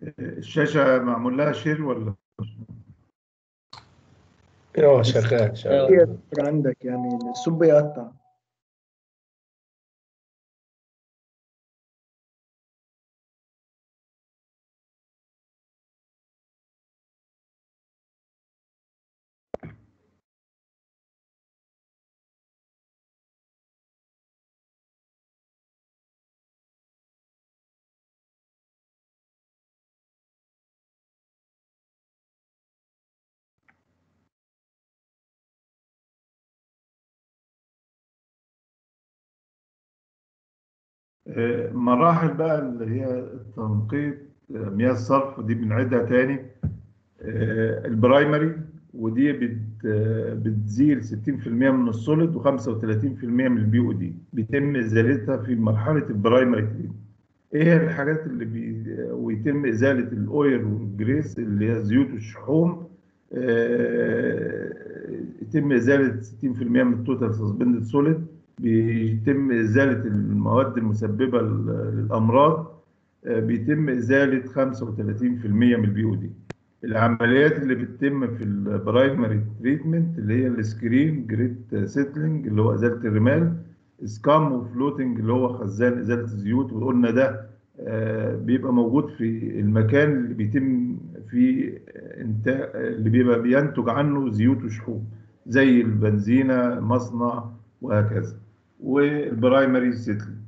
الشاشة معمول لها شير ولا ايوه شغال شغال كيف عندك يعني الصوت بيقطع مراحل بقى اللي هي تنقيط مياه الصرف دي بنعيدها تاني آه، البرايمري ودي بت بتزيل 60% من السوليد و35% من البي او دي بيتم ازالتها في مرحله البرايمري تريد ايه هي الحاجات اللي بي ويتم ازاله الاويل والجريس اللي هي الزيوت والشحوم آه، يتم ازاله 60% من التوتال سسبندد سوليد بيتم ازاله المواد المسببه للامراض آه، بيتم ازاله 35% من البي او دي العمليات اللي بتتم في البرايمري تريتمنت اللي هي السكرين جريت سيتلينج اللي هو ازاله الرمال سكام وفلوتنج اللي هو خزان ازاله الزيوت وقلنا ده آه، بيبقى موجود في المكان اللي بيتم فيه انتاج اللي بيبقى بينتج عنه زيوت وشحوم زي البنزينه مصنع وهكذا والبرايمري سيتلينج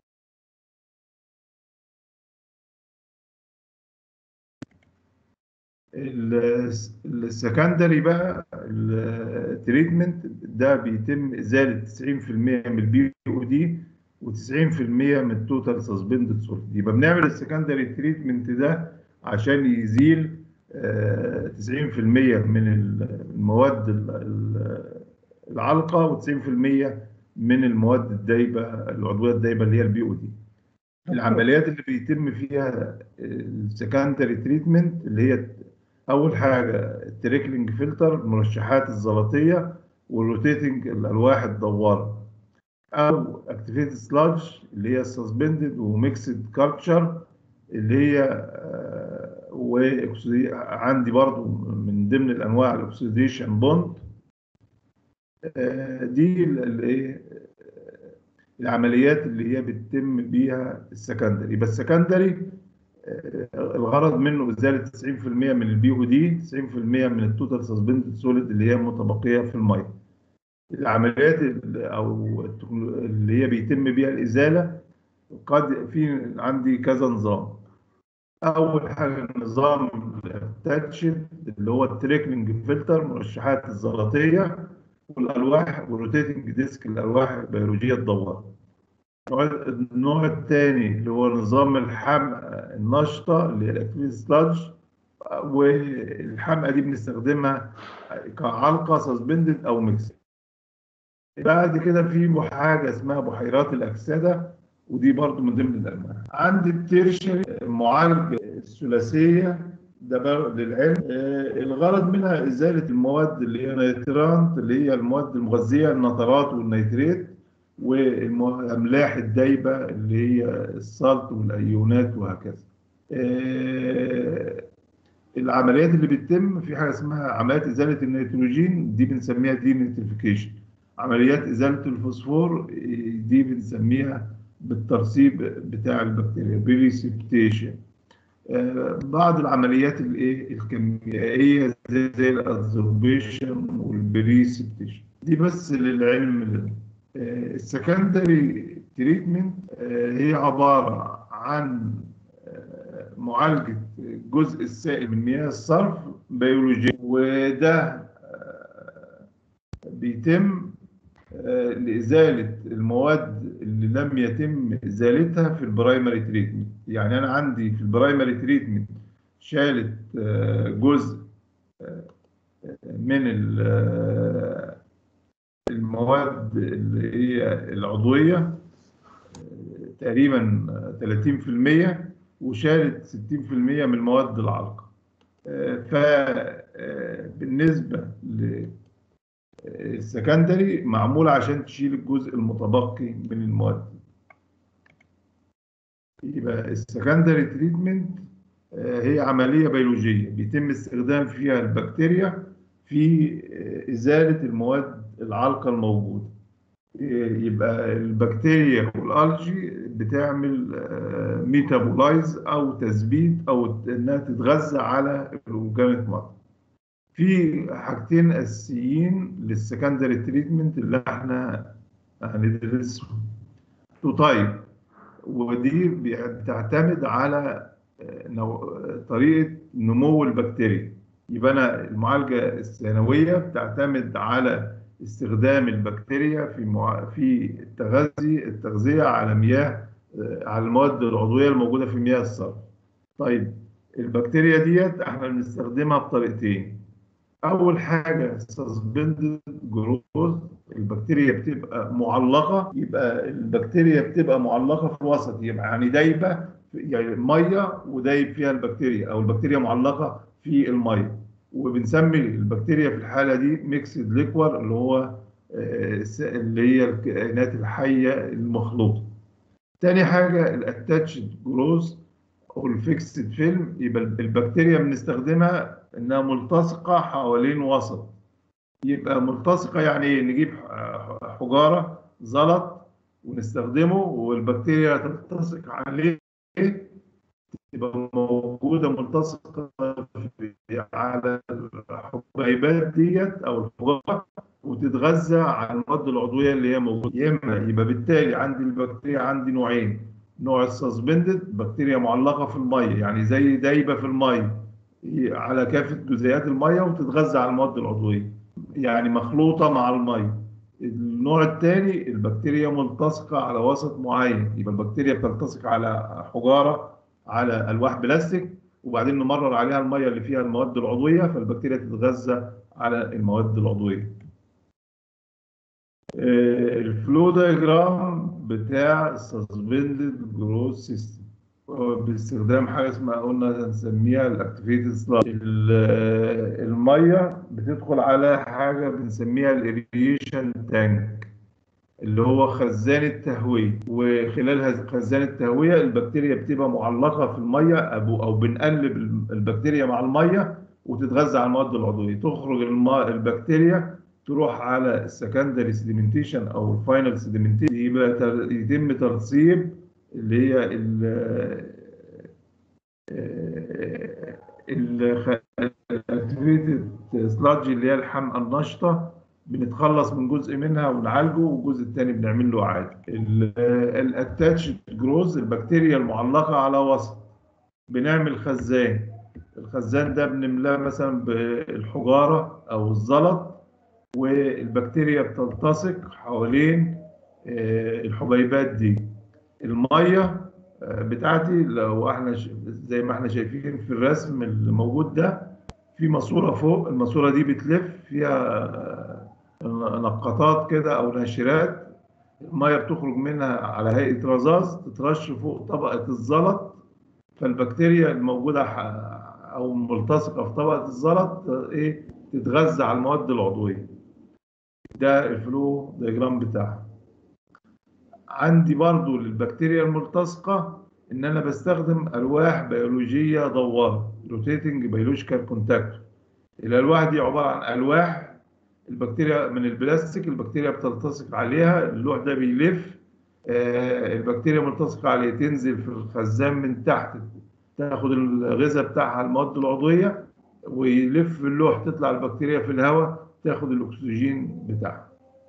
السكندري بقى التريتمنت ده بيتم ازاله 90% من البي او دي و90% من التوتال سسبندد سوليد يبقى بنعمل السكندري تريتمنت ده عشان يزيل آه، 90% من المواد العالقه و90% من المواد الدايبه العضويه الدايبه اللي هي البي او دي العمليات اللي بيتم فيها السكندري تريتمنت اللي هي اول حاجه التريكلينج فلتر المرشحات الزلطيه والروتيتنج الالواح الدواره او اكتيفيتد سلاج اللي هي السسبندد وميكسد كالتشر اللي هي آه، وأكسيدي- عندي برضو من ضمن الانواع الاكسيديشن بوند آه، دي ال- ال- إيه، العمليات اللي هي بتتم بيها السكندري يبقى السكندري آه، الغرض منه ازاله 90% من البي او دي 90% من التوتال سسبندد سوليد اللي هي متبقيه في الميه العمليات ال- او التكنو- اللي هي بيتم بيها الازاله قد في عندي كذا نظام اول حاجه نظام التاتشد اللي هو التريكلينج فلتر مرشحات الزلطيه والالواح والروتيتنج ديسك الالواح البيولوجيه الدواره النوع- النوع الثاني اللي هو نظام الحمقى النشطه اللي هي الاكتيف سلاج والحمقى دي بنستخدمها كعلقه سسبندد او ميكس بعد كده في حاجه اسمها بحيرات الاكسده ودي برضو من ضمن الانواع عندي التيرشري معالجه الثلاثيه ده بقى للعلم آه، الغرض منها ازاله المواد اللي هي نيترانت اللي هي المواد المغذيه النترات والنيتريت والاملاح الدايبه اللي هي السالت والايونات وهكذا آه، العمليات اللي بتتم في حاجه اسمها عمليات ازاله النيتروجين دي بنسميها دي نيتريفيكيشن عمليات ازاله الفوسفور آه، دي بنسميها بالترسيب بتاع البكتيريا بريسبتيشن آه، بعض العمليات الايه الكيميائيه زي زي الادزوربيشن والبريسبتيشن دي بس للعلم ده. آه، السكندري تريتمنت هي عباره عن آه، معالجه الجزء السائل من مياه الصرف بيولوجيا وده آه، بيتم آه، لإزالة المواد اللي لم يتم إزالتها في البرايمري تريتمنت يعني أنا عندي في البرايمري تريتمنت شالت آه، جزء آه، من ال- آه، المواد اللي هي العضوية آه، تقريبا آه، 30% وشالت 60% من المواد العالقة فبالنسبة ل السكندري معمول عشان تشيل الجزء المتبقي من المواد يبقى السكندري تريتمنت آه، هي عملية بيولوجية بيتم استخدام فيها البكتيريا في آه، إزالة المواد العالقة الموجودة يبقى البكتيريا والالجي بتعمل ميتابولايز او تثبيت او انها تتغذى على الاورجانيك ماتر في حاجتين اساسيين للسكندري تريتمنت اللي احنا هندرسهم تو تايب ودي بتعتمد على نوع- طريقه نمو البكتيريا يبقى انا المعالجه الثانويه بتعتمد على استخدام البكتيريا في مع... في التغذي التغذيه على مياه آه، على المواد العضويه الموجوده في مياه الصرف. طيب البكتيريا ديت احنا بنستخدمها بطريقتين. اول حاجه سسبندد جروث البكتيريا بتبقى معلقه يبقى البكتيريا بتبقى معلقه في الوسط يبقى يعني دايبه في- يعني ميه ودايب فيها البكتيريا او البكتيريا معلقه في الميه وبنسمي البكتيريا في الحاله دي ميكسد ليكوار اللي هو آه، الس- اللي هي الكائنات الحيه المخلوطه. تاني حاجه الاتاتشد جروث او الفيكسد فيلم يبقى البكتيريا بنستخدمها انها ملتصقه حوالين وسط يبقى ملتصقه يعني ايه نجيب ح- حجاره زلط ونستخدمه والبكتيريا تلتصق عليه تبقى موجوده ملتصقه في- على الحبيبات ديت او الحجاره وتتغذى على المواد العضويه اللي هي موجوده يا اما يبقى بالتالي عندي البكتيريا عندي نوعين نوع السسبندد بكتيريا معلقه في الميه يعني زي دايبه في الميه على كافه جزيئات الميه وتتغذى على المواد العضويه يعني مخلوطه مع الميه النوع الثاني البكتيريا ملتصقه على وسط معين يبقى البكتيريا بتلتصق على حجاره على الواح بلاستيك وبعدين نمرر عليها الميه اللي فيها المواد العضويه فالبكتيريا تتغذى على المواد العضويه آه، الفلو دايجرام بتاع السسبندد جروث سيستم باستخدام حاجه اسمها قلنا هنسميها الاكتيفيتد سلايد الميه بتدخل على حاجه بنسميها الاريشن تانك اللي هو خزان التهويه وخلال هز- خزان التهويه البكتيريا بتبقى معلقه في الميه او او بنقلب البكتيريا مع الميه وتتغذى على المواد العضويه تخرج الم- البكتيريا تروح على السكندري سيديمنتيشن او الفاينل سيديمنتيشن يبقى تر- يتم ترسيب اللي هي ال الاكتيفيتد سلاج اللي هي الحمقى النشطه بنتخلص من جزء منها ونعالجه والجزء الثاني بنعمل له عادي الاتاتش جروز البكتيريا المعلقه على وسط بنعمل خزان الخزان ده بنملاه مثلا بالحجاره او الزلط والبكتيريا بتلتصق حوالين آه، الحبيبات دي الميه آه، بتاعتي لو احنا ش- زي ما احنا شايفين في الرسم اللي موجود ده في ماسوره فوق الماسوره دي بتلف فيها آه، نقطات كده او ناشرات الميه بتخرج منها على هيئه رذاذ تترش فوق طبقه الزلط فالبكتيريا الموجوده ح- او ملتصقه في طبقه الزلط آه، ايه تتغذى على المواد العضويه ده الفلو دياجرام بتاعها عندي برضو للبكتيريا الملتصقة إن أنا بستخدم ألواح بيولوجية دوارة روتيتنج بيولوجيكال كونتاكتور الألواح دي عبارة عن ألواح البكتيريا من البلاستيك البكتيريا بتلتصق عليها اللوح ده بيلف آه، البكتيريا ملتصقة عليه تنزل في الخزان من تحت تاخد الغذاء بتاعها المواد العضوية ويلف اللوح تطلع البكتيريا في الهواء تاخد الأكسجين بتاعها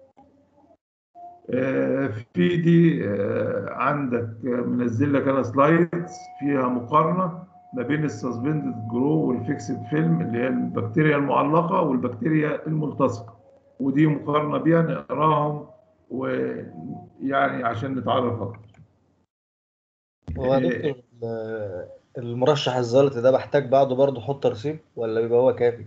آه، في دي آه، عندك آه، منزل لك انا سلايدز فيها مقارنه ما بين السسبندد جرو والفيكسد فيلم اللي هي البكتيريا المعلقه والبكتيريا الملتصقه ودي مقارنه بيها نقراهم ويعني عشان نتعرف اكتر هو يا دكتور ال- المرشح الزلط ده بحتاج بعده برضه احط ترسيب ولا بيبقى هو كافي؟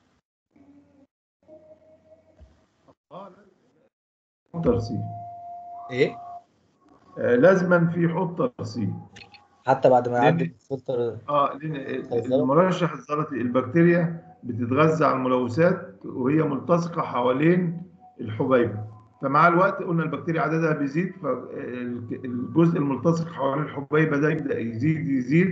ترسيب ايه؟ آه، لازما في حط ترسيب حتى بعد ما يعدي لأن- الفلتر اه لان المرشح الزلطي البكتيريا بتتغذى على الملوثات وهي ملتصقه حوالين الحبيبه فمع الوقت قلنا البكتيريا عددها بيزيد فالجزء الملتصق حوالين الحبيبه ده يبدا يزيد يزيد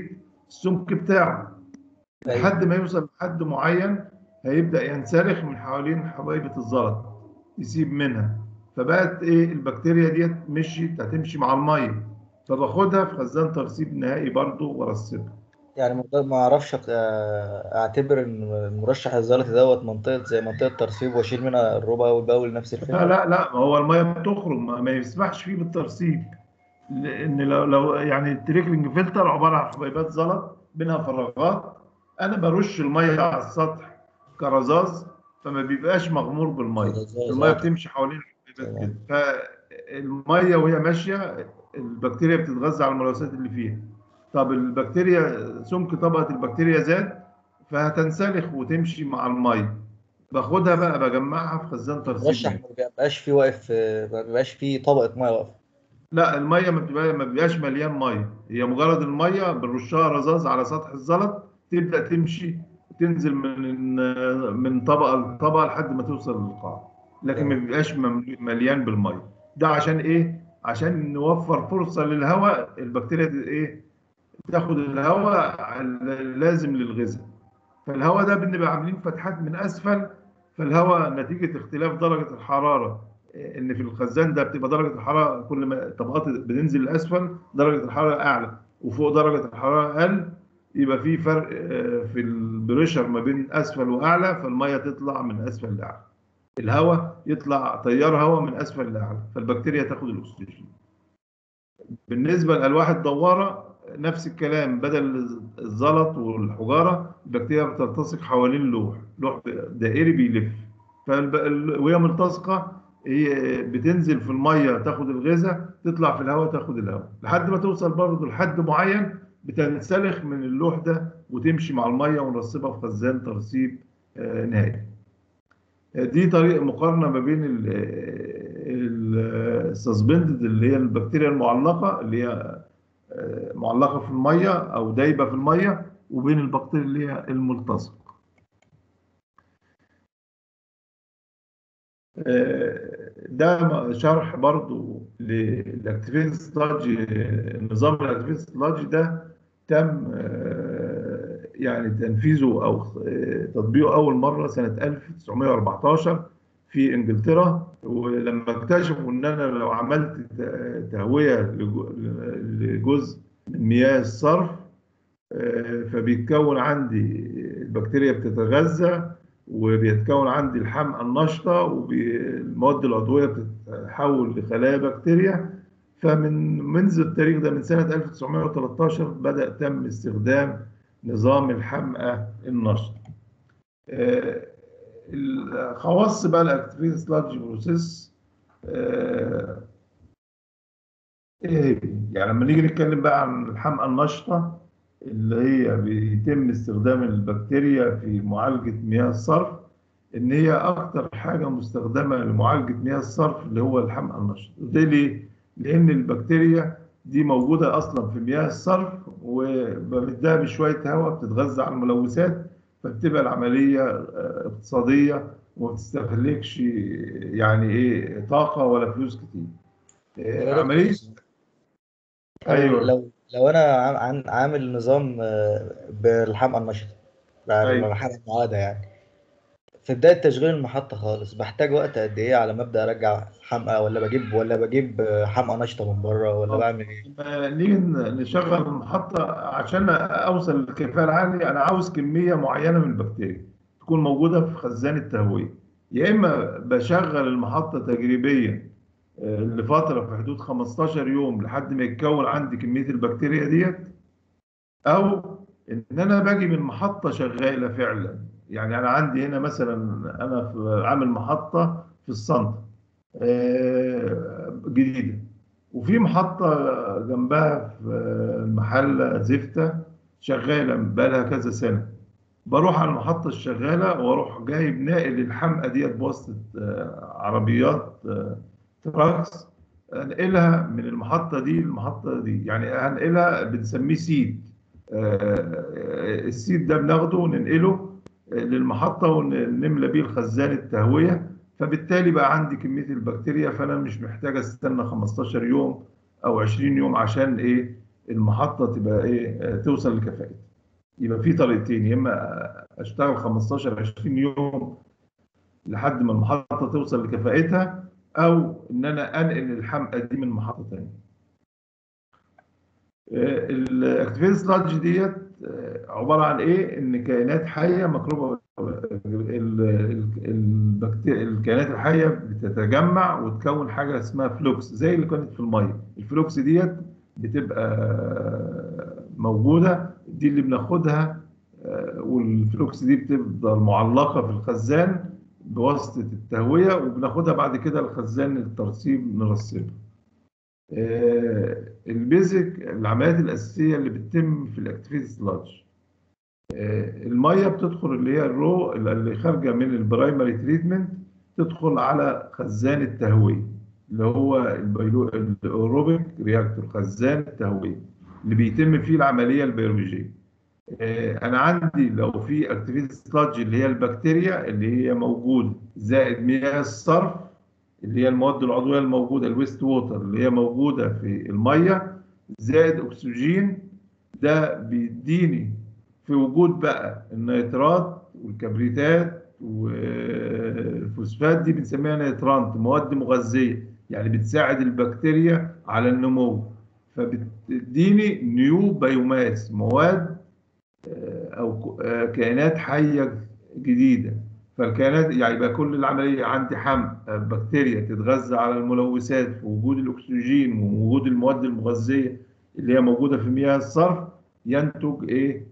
السمك بتاعه أيوة. لحد ما يوصل لحد معين هيبدأ ينسلخ من حوالين حبيبة الزلط يسيب منها فبقت ايه البكتيريا ديت مشيت هتمشي مع الميه فباخدها في خزان ترسيب نهائي برضو وارسبها يعني ما ما اعرفش أق- آه، اعتبر ان المرشح الزلطي دوت منطقه زي منطقه ترسيب واشيل منها الربع والبول نفس لا الفكره لا لا ما هو الميه بتخرج ما, ما يسمحش فيه بالترسيب لان لو لو يعني التريكلينج فلتر عباره عن حبيبات زلط بينها فراغات انا برش الميه على السطح كرذاذ فما بيبقاش مغمور بالميه رذاذ، الميه آه. بتمشي حوالين الحبيبات تمام. كده فالميه وهي ماشيه البكتيريا بتتغذى على الملوثات اللي فيها طب البكتيريا سمك طبقه البكتيريا زاد فهتنسلخ وتمشي مع الميه باخدها بقى بجمعها في خزان ترسيب المرشح نهائي. ما بيبقاش فيه واقف آه، ما بيبقاش فيه طبقه ميه واقفه لا الميه ما بتبقى ما بيبقاش مليان ميه هي مجرد الميه بنرشها رذاذ على سطح الزلط تبدا تمشي تنزل من من طبقه لطبقه لحد ما توصل للقاع لكن ما بيبقاش مملو- مليان بالميه ده عشان ايه عشان نوفر فرصه للهواء البكتيريا دي ايه تاخد الهواء اللازم للغذاء فالهواء ده بنبقى عاملين فتحات من اسفل فالهواء نتيجه اختلاف درجه الحراره ان في الخزان ده بتبقى درجه الحراره كل ما طبقات بتنزل لاسفل درجه الحراره اعلى وفوق درجه الحراره اقل يبقى في فرق آه، في البريشر ما بين اسفل واعلى فالميه تطلع من اسفل لاعلى الهواء يطلع تيار هواء من اسفل لاعلى فالبكتيريا تاخد الاكسجين بالنسبه للالواح الدواره نفس الكلام بدل الزلط والحجاره البكتيريا بتلتصق حوالين لوح لوح دائري بيلف فالب... ال- وهي ملتصقه هي بتنزل في الميه تاخد الغذاء تطلع في الهواء تاخد الهواء لحد ما توصل برضه لحد معين بتنسلخ من اللوح ده وتمشي مع الميه ونرسبها في خزان ترسيب آه، نهائي آه، دي طريقه مقارنه ما بين السسبندد اللي هي البكتيريا المعلقه اللي هي آه، معلقه في الميه او دايبه في الميه وبين البكتيريا اللي هي الملتصق ده شرح برضو للاكتيفيتي ستادج نظام الاكتيفيتي ستادج ده تم آه، يعني تنفيذه او آه، تطبيقه اول مره سنه 1914 في انجلترا ولما اكتشفوا ان انا لو عملت ت- تهويه لجو- لجزء من مياه الصرف آه، فبيتكون عندي البكتيريا بتتغذى وبيتكون عندي الحمأة النشطة والمواد العضوية بتتحول لخلايا بكتيريا فمن منذ التاريخ ده من سنة 1913 بدأ تم استخدام نظام الحمأة النشطة. آه، الخواص بقى الاكتيفيتي سلاج بروسيس ايه هي؟ يعني لما نيجي نتكلم بقى عن الحمأة النشطة اللي هي بيتم استخدام البكتيريا في معالجة مياه الصرف إن هي أكتر حاجة مستخدمة لمعالجة مياه الصرف اللي هو الحمأة النشطة وده ليه؟ لأن البكتيريا دي موجودة أصلا في مياه الصرف وبمدها بشوية هواء بتتغذى على الملوثات فبتبقى العملية آه، اقتصادية وما بتستهلكش يعني إيه طاقة ولا فلوس كتير. آه، عملية أيوه لو لو انا عام- عن- عامل نظام آه، بالحمقى النشطه بعد أيوة. الحمقى المعاده يعني في بدايه تشغيل المحطه خالص بحتاج وقت قد ايه على ما ابدا ارجع حمقى ولا بجيب ولا بجيب آه، حمقى نشطه من بره ولا آه. بعمل ايه لما نيجي نشغل المحطة عشان أوصل للكفاءة العالية أنا عاوز كمية معينة من البكتيريا تكون موجودة في خزان التهوية يا إما بشغل المحطة تجريبيا آه، لفترة في حدود 15 يوم لحد ما يتكون عندي كمية البكتيريا ديت أو إن أنا باجي من محطة شغالة فعلا يعني أنا عندي هنا مثلا أنا في عامل محطة في الصنطة آه، جديدة وفي محطة جنبها في المحلة زفتة شغالة بقالها كذا سنة بروح على المحطة الشغالة واروح جايب ناقل الحمقى ديت بواسطة آه، عربيات آه، تراكس انقلها من المحطة دي للمحطة دي يعني هنقلها بنسميه سيد آه، السيد ده بناخده وننقله للمحطة ونملى بيه الخزان التهوية فبالتالي بقى عندي كمية البكتيريا فأنا مش محتاج استنى 15 يوم أو 20 يوم عشان إيه المحطه تبقى ايه آه، توصل لكفاءتها يبقى في طريقتين يا اما اشتغل 15 20 يوم لحد ما المحطه توصل لكفاءتها او ان انا انقل الحمقى دي من محطه ثانيه الاكتيفيتي سلادج ديت آه، عباره عن ايه ان كائنات حيه مكروبه ال- ال- البكتير الكائنات الحيه بتتجمع وتكون حاجه اسمها فلوكس زي اللي كانت في الميه الفلوكس ديت بتبقى موجوده دي اللي بناخدها آه، والفلوكس دي بتفضل معلقه في الخزان بواسطه التهويه وبناخدها بعد كده الخزان الترسيب نرسبها آه، البيزك العمليات الاساسيه اللي بتتم في الاكتيفيتي سلاج الميه بتدخل اللي هي الرو اللي خارجه من البرايمري تريتمنت تدخل على خزان التهويه اللي هو البيلو الاوروبيك رياكتور خزان التهويه اللي بيتم فيه العمليه البيولوجيه آه، انا عندي لو في اكتيفيتي سلاج اللي هي البكتيريا اللي هي موجوده زائد مياه الصرف اللي هي المواد العضويه الموجوده الويست ووتر اللي هي موجوده في الميه زائد اكسجين ده بيديني في وجود بقى النيترات والكبريتات والفوسفات دي بنسميها نيترانت مواد مغذيه يعني بتساعد البكتيريا على النمو فبتديني نيو بايوماس مواد آه، او ك- آه، كائنات حيه جديده فالكائنات يعني يبقى كل العمليه عندي حمل آه، بكتيريا تتغذى على الملوثات في وجود الاكسجين ووجود المواد المغذيه اللي هي موجوده في مياه الصرف ينتج ايه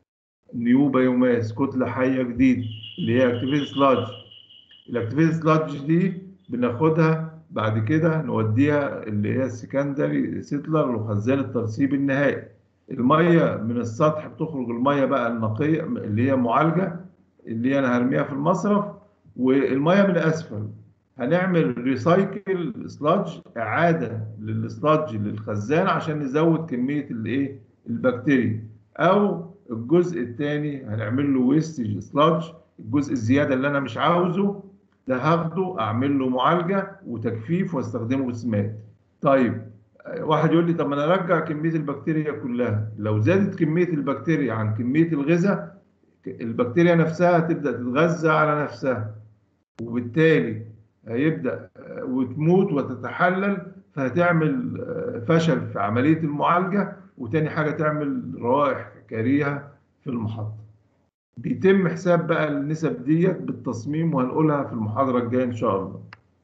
نيو بايوماس كتله حيه جديده اللي هي اكتيفيتي سلاج الاكتيفيتي سلاج دي بناخدها بعد كده نوديها اللي هي السكندري سيتلر وخزان الترسيب النهائي الميه من السطح بتخرج الميه بقى النقيه اللي هي معالجه اللي انا هرميها في المصرف والميه من اسفل هنعمل ريسايكل سلاج اعاده للسلاج للخزان عشان نزود كميه الايه البكتيريا او الجزء الثاني هنعمل له ويستج سلاج الجزء الزياده اللي انا مش عاوزه ده هاخده اعمل له معالجه وتجفيف واستخدمه بسمات طيب واحد يقول لي طب ما انا ارجع كميه البكتيريا كلها لو زادت كميه البكتيريا عن كميه الغذاء البكتيريا نفسها تبدا تتغذى على نفسها وبالتالي هيبدا آه، وتموت وتتحلل فهتعمل آه، فشل في عمليه المعالجه وتاني حاجه تعمل روائح كريهه في المحطه بيتم حساب بقى النسب ديت بالتصميم وهنقولها في المحاضره الجايه ان شاء الله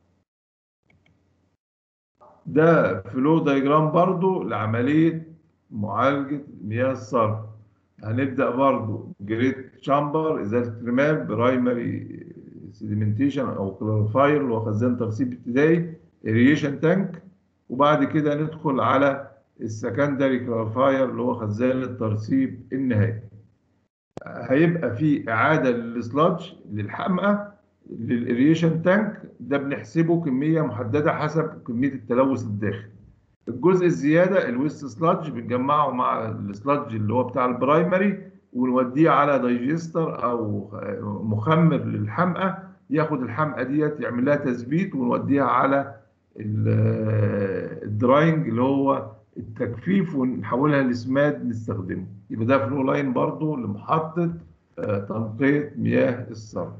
ده فلو دايجرام برضو لعمليه معالجه مياه الصرف هنبدا برضو جريت شامبر ازاله رمال برايمري سيديمنتيشن او كلوروفاير اللي هو خزان ترسيب ابتدائي اريشن تانك وبعد كده ندخل على السكندري كلوروفاير اللي هو خزان الترسيب النهائي هيبقى في اعاده للسلاج للحمقى للاريشن تانك ده بنحسبه كميه محدده حسب كميه التلوث الداخلي الجزء الزياده الويست سلاج بنجمعه مع السلاج اللي هو بتاع البرايمري ونوديه على دايجستر او مخمر للحمقى ياخد الحمقى ديت يعمل لها تثبيت ونوديها على ال- الدراينج اللي هو التجفيف ونحولها لسماد نستخدمه يبقى ده فلو لاين برضو لمحطه آه، تنقيه مياه الصرف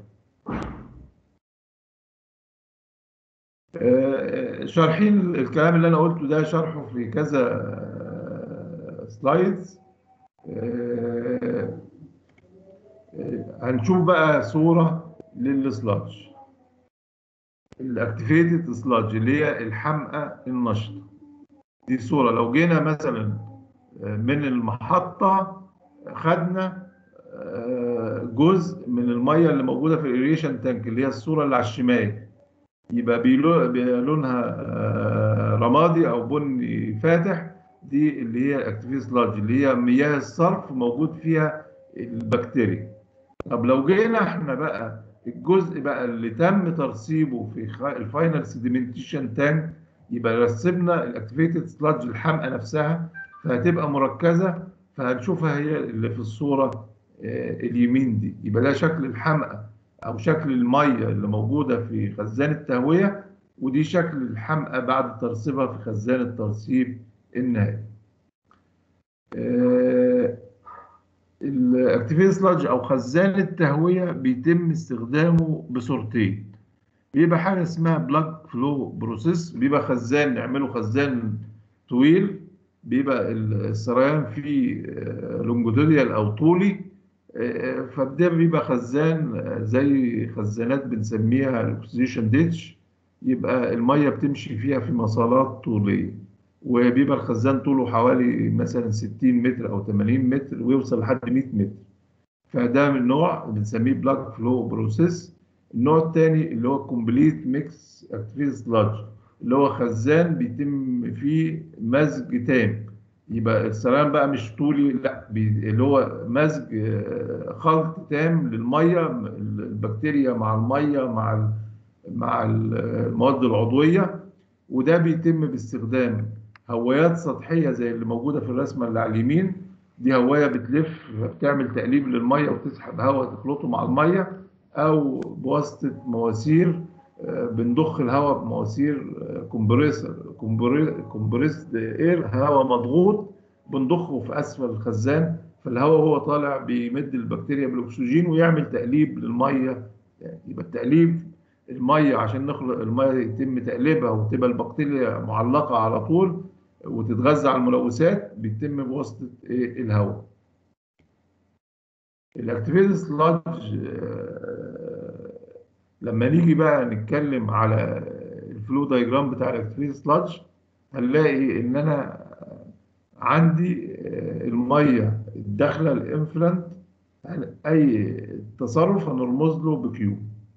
آه، شارحين الكلام اللي انا قلته ده شرحه في كذا آه، سلايدز آه، آه، هنشوف بقى صورة للسلاج الاكتيفيتد سلاج اللي هي الحمقى النشطة دي صورة لو جينا مثلا آه، من المحطة خدنا آه، جزء من المية اللي موجودة في الإيريشن تانك اللي هي الصورة اللي على الشمال يبقى بيلو- بيبقى لونها آه، رمادي او بني فاتح دي اللي هي الاكتيفيتي سلاج اللي هي مياه الصرف موجود فيها البكتيريا طب لو جينا احنا بقى الجزء بقى اللي تم ترسيبه في خ- الفاينل سيديمنتيشن تانك يبقى رسبنا الاكتيفيتد سلاج الحمقى نفسها فهتبقى مركزه فهنشوفها هي اللي في الصوره آه، اليمين دي يبقى ده شكل الحمقى او شكل الميه اللي موجوده في خزان التهويه ودي شكل الحمقى بعد ترسيبها في خزان الترسيب النهائي الاكتيفيت سلاج او خزان التهويه بيتم استخدامه بصورتين بيبقى حاجه اسمها بلاج فلو بروسيس بيبقى خزان نعمله خزان طويل بيبقى السريان فيه لونجيتوديال او طولي آه، فده بيبقى خزان آه، زي خزانات بنسميها الاكسجيشن ديتش يبقى الميه بتمشي فيها في مسارات طوليه وبيبقى الخزان طوله حوالي مثلا 60 متر او 80 متر ويوصل لحد 100 متر فده من نوع بنسميه بلاك فلو بروسيس النوع الثاني اللي هو كومبليت ميكس اكتيفيت سلاج اللي هو خزان بيتم فيه مزج تام يبقى السلام بقى مش طولي لا بي- اللي هو مزج آه، خلط تام للميه البكتيريا مع الميه مع ال- مع ال- المواد العضويه وده بيتم باستخدام هوايات سطحيه زي اللي موجوده في الرسمه اللي على اليمين دي هوايه بتلف بتعمل تقليب للميه وتسحب هواء تخلطه مع الميه او بواسطه مواسير آه، بنضخ الهواء بمواسير كومبريسر كومبريسد اير هواء مضغوط بنضخه في اسفل الخزان فالهواء وهو طالع بيمد البكتيريا بالاكسجين ويعمل تقليب للميه يبقى التقليب الميه عشان نخلق الميه يتم تقليبها وتبقى البكتيريا معلقه على طول وتتغذى على الملوثات بيتم بواسطه ايه الهواء الاكتيفيتي سلاج لما نيجي بقى نتكلم على الفلو دايجرام بتاع الاكتيفيتي سلاج هنلاقي ان انا عندي آه، الميه الداخله الانفلنت اي تصرف هنرمز له بكيو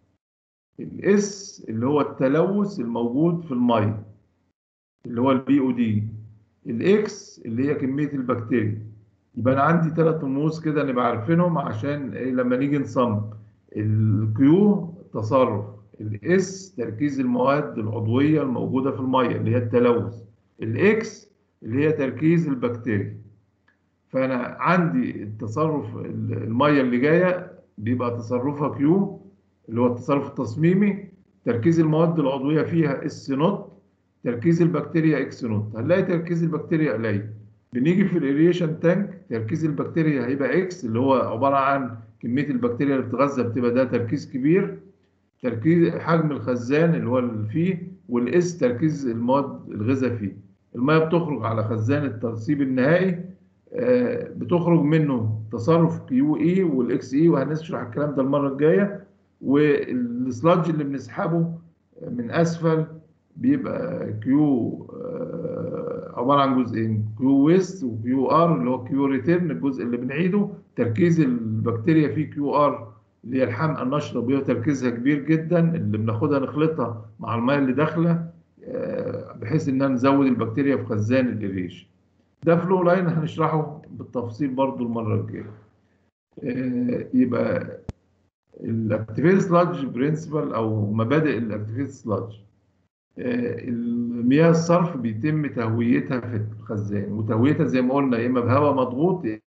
الاس اللي هو التلوث الموجود في الميه اللي هو البي او دي الاكس اللي هي كميه البكتيريا يبقى انا عندي ثلاث رموز كده نبقى عارفينهم عشان إيه لما نيجي نصمم الكيو تصرف الاس تركيز المواد العضويه الموجوده في الميه اللي هي التلوث الاكس اللي هي تركيز البكتيريا فانا عندي التصرف الميه اللي جايه بيبقى تصرفها كيو اللي هو التصرف التصميمي تركيز المواد العضويه فيها اس نوت تركيز البكتيريا اكس نوت هنلاقي تركيز البكتيريا قليل بنيجي في الاريشن تانك تركيز البكتيريا هيبقى اكس اللي هو عباره عن كميه البكتيريا اللي بتتغذى بتبقى ده تركيز كبير تركيز حجم الخزان اللي هو اللي فيه والاس تركيز المواد الغذاء فيه الميه بتخرج على خزان الترسيب النهائي آه، بتخرج منه تصرف كيو اي والاكس اي وهنشرح الكلام ده المره الجايه والسلاج اللي بنسحبه من اسفل بيبقى كيو آه، عباره عن جزئين كيو ويست وكيو ار اللي هو كيو ريتيرن الجزء اللي بنعيده تركيز البكتيريا فيه كيو ار اللي هي الحمقى النشطه بيبقى تركيزها كبير جدا اللي بناخدها نخلطها مع الميه اللي داخله آه، بحيث ان نزود البكتيريا في خزان الاريش ده فلو لاين هنشرحه بالتفصيل برضو المره الجايه آه، يبقى الاكتيفيت سلاج برنسبل او مبادئ الاكتيفيت سلاج المياه الصرف بيتم تهويتها في الخزان وتهويتها زي ما قلنا يا اما بهواء مضغوط يا